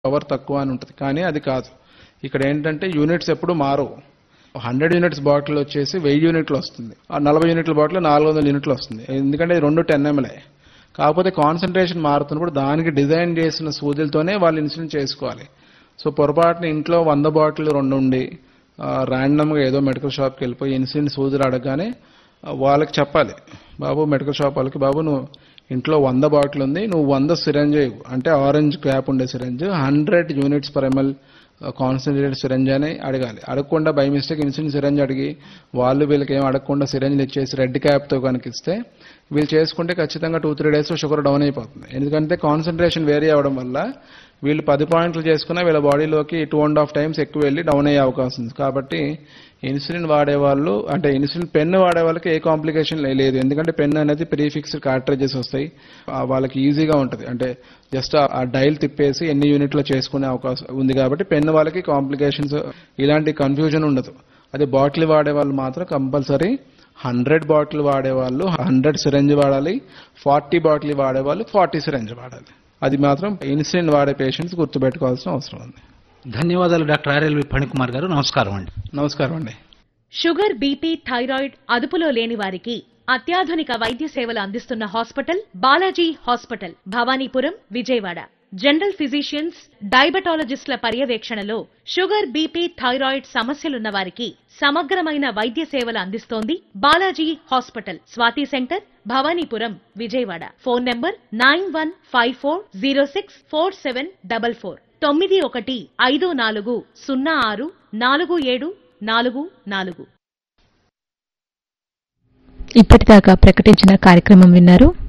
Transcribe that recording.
Power తక్కువ అని ఉంటుంది కానీ అది కాదు ఇక్కడ ఏంటంటే యూనిట్స్ ఎప్పుడు మారవు హండ్రెడ్ యూనిట్స్ బాటిల్ వచ్చేసి వెయ్యి యూనిట్లు వస్తుంది ఆ నలభై యూనిట్ల బాటిల్ నాలుగు వందల యూనిట్లు వస్తుంది ఎందుకంటే ఇది రెండు టెన్ ఎంఎల్ఏ కాకపోతే కాన్సన్ట్రేషన్ మారుతున్నప్పుడు దానికి డిజైన్ చేసిన సూదులతోనే వాళ్ళు ఇన్సులిన్ చేసుకోవాలి సో పొరపాటున ఇంట్లో వంద బాటిల్ రెండు ఉండి ర్యాండమ్గా ఏదో మెడికల్ షాప్కి వెళ్ళిపోయి ఇన్సులిన్ సూదులు అడగగానే ఆ, వాళ్ళకి చెప్పాలి బాబు మెడికల్ షాప్ వాళ్ళకి బాబు నువ్వు ఇంట్లో వంద బాటిల్ ఉంది నువ్వు వంద సిరంజ్ ఇవ్వు. అంటే ఆరెంజ్ క్యాప్ ఉండే syringe hundred units per ML concentrated syringe అని అడగాలి అడగకుండా బై మిస్టేక్ ఇన్సులిన్ సిరంజ్ అడిగి వాళ్ళు వీళ్ళకి ఏం అడగకుండా సిరంజ్లు ఇచ్చేసి రెడ్ క్యాప్తో కనుక ఇస్తే వీళ్ళు చేసుకుంటే ఖచ్చితంగా టూ త్రీ డేస్లో షుగర్ డౌన్ అయిపోతుంది ఎందుకంటే కాన్సన్ట్రేషన్ వేరీ అవ్వడం వల్ల వీళ్ళు పది పాయింట్లు చేసుకున్నా వీళ్ళ బాడీలోకి టూ అండ్ హాఫ్ టైమ్స్ ఎక్కువ వెళ్ళి డౌన్ అయ్యే అవకాశం ఉంది కాబట్టి ఇన్సులిన్ వాడేవాళ్ళు అంటే ఇన్సులిన్ పెన్ వాడే వాళ్ళకి ఏ కాంప్లికేషన్ లేదు ఎందుకంటే పెన్ అనేది ప్రీఫిక్స్డ్ కార్ట్రేజెస్ వస్తాయి ఆ వాళ్ళకి ఈజీగా ఉంటుంది అంటే జస్ట్ ఆ డైల్ తిప్పేసి ఎన్ని యూనిట్లో చేసుకునే అవకాశం ఉంది కాబట్టి పెన్ వాళ్ళకి కాంప్లికేషన్స్ ఇలాంటి కన్ఫ్యూజన్ ఉండదు అదే బాటిల్ వాడే వాళ్ళు మాత్రం కంపల్సరీ హండ్రెడ్ బాటిల్ వాడేవాళ్ళు హండ్రెడ్ సిరంజ్ వాడాలి ఫార్టీ బాటిల్ వాడేవాళ్ళు ఫార్టీ సిరంజ్ వాడాలి అది మాత్రం ఇన్సులిన్ వాడే పేషెంట్స్ గుర్తుపెట్టుకోవాల్సిన అవసరం ఉంది ధన్యవాదాలు డాక్టర్ ఆర్ఎల్వి ఫణికుమార్ గారు నమస్కారం అండి నమస్కారం అండి షుగర్ బీపీ థైరాయిడ్ అదుపులో లేని వారికి అత్యాధునిక వైద్య సేవలు అందిస్తున్న hospital Balaji hospital Bhavanipuram Vijayawada general physicians డయాబెటాలజిస్టుల పర్యవేక్షణలో షుగర్ బీపీ థైరాయిడ్ సమస్యలున్న వారికి సమగ్రమైన వైద్య సేవలు అందిస్తోంది Balaji hospital Swathi centre Bhavanipuram Vijayawada phone number nine one five four zero six four seven double four తొమ్మిది ఒకటి ఐదు నాలుగు సున్నా ఆరు నాలుగు ఏడు నాలుగు నాలుగు ఇప్పటిదాకా ప్రకటించిన కార్యక్రమం విన్నారు